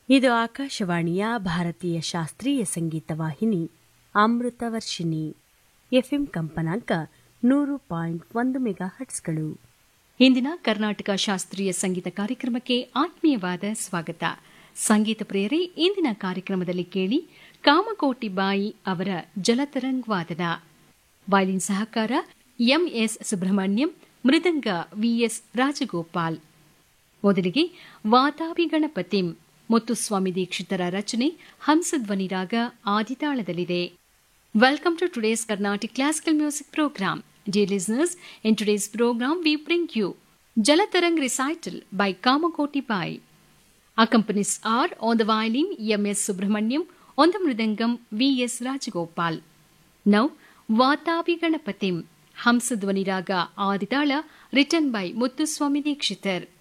ಇದು ಆಕಾಶವಾಣಿಯ ಭಾರತೀಯ ಶಾಸ್ತ್ರೀಯ ಸಂಗೀತ ವಾಹಿನಿ ಅಮೃತ ವರ್ಷಿಣಿ ಎಫ್ಎಂ ಕಂಪನಾಂಕ ನೂರು ಪಾಯಿಂಟ್ ಒಂದು ಮೆಗಾ ಹಟ್ಸ್ಗಳು ಇಂದಿನ ಕರ್ನಾಟಕ ಶಾಸ್ತ್ರೀಯ ಸಂಗೀತ ಕಾರ್ಯಕ್ರಮಕ್ಕೆ ಆತ್ಮೀಯವಾದ ಸ್ವಾಗತ ಸಂಗೀತ ಪ್ರಿಯರೇ ಇಂದಿನ ಕಾರ್ಯಕ್ರಮದಲ್ಲಿ ಕೇಳಿ ಕಾಮಕೋಟಿ ಬಾಯಿ ಅವರ ಜಲತರಂಗ್ ವಾದನ ವಯಲಿನ್ ಸಹಕಾರ ಎಂಎಸ್ ಸುಬ್ರಹ್ಮಣ್ಯಂ ಮೃದಂಗ ವಿಎಸ್ ರಾಜಗೋಪಾಲ್ ಮೊದಲಿಗೆ ವಾತಾಪಿ ಗಣಪತಿಂ ಮುತ್ತುಸ್ವಾಮಿ ದೀಕ್ಷಿತರ ರಚನೆ ಹಂಸಧ್ವನಿ ರಾಗ ಆದಿತಾಳದಲ್ಲಿದೆ Welcome to today's Carnatic Classical Music Program. Dear listeners, in today's program we bring you Jalatarang Recital by Kamakoti Bai. Accompanies are on the violin M.S. Subramaniam, on the mridangam V.S. Rajagopal. Now, Vatavi Ganapatim, Hamsadvani Raga Aditala, written by Muthuswami Dikshitar.